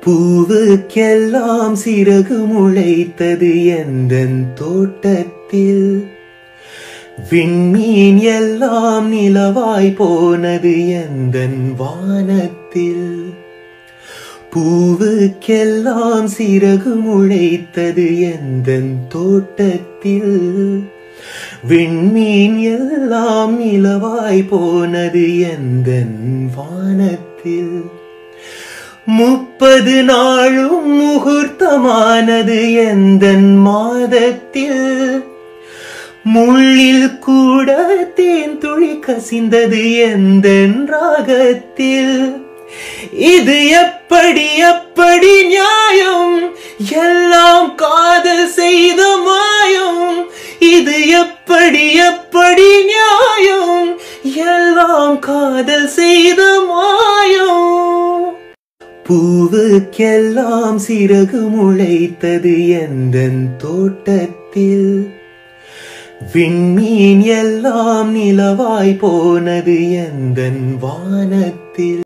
பூவுக்கெல்லாம் சிறகு முளைத்தது எந்தன் தோட்டத்தில் விண்மீன் எல்லாம் நிலவாய் போனது எந்தன் வானத்தில் பூவுக்கெல்லாம் சிறகு முளைத்தது எந்தன் தோட்டத்தில் விண்மீன் எல்லாம் நிலவாய் போனது எந்தன் வானத்தில் முப்பது நாளும் முகூர்த்தமானது எந்தன் மாதத்தில் முள்ளில் கூட தேன் துளி கசிந்தது எந்தன் ராகத்தில் இது எப்படி எப்படி நியாயம் எல்லாம் காதல் செய்த மாயம் இது எப்படி எப்படி நியாயம் எல்லாம் காதல் செய்த மாயம் பூவுக்கெல்லாம் சிறகு முளைத்தது எந்தன் தோட்டத்தில் விண்மீன் எல்லாம் நிலவாய் போனது எந்தன் வானத்தில்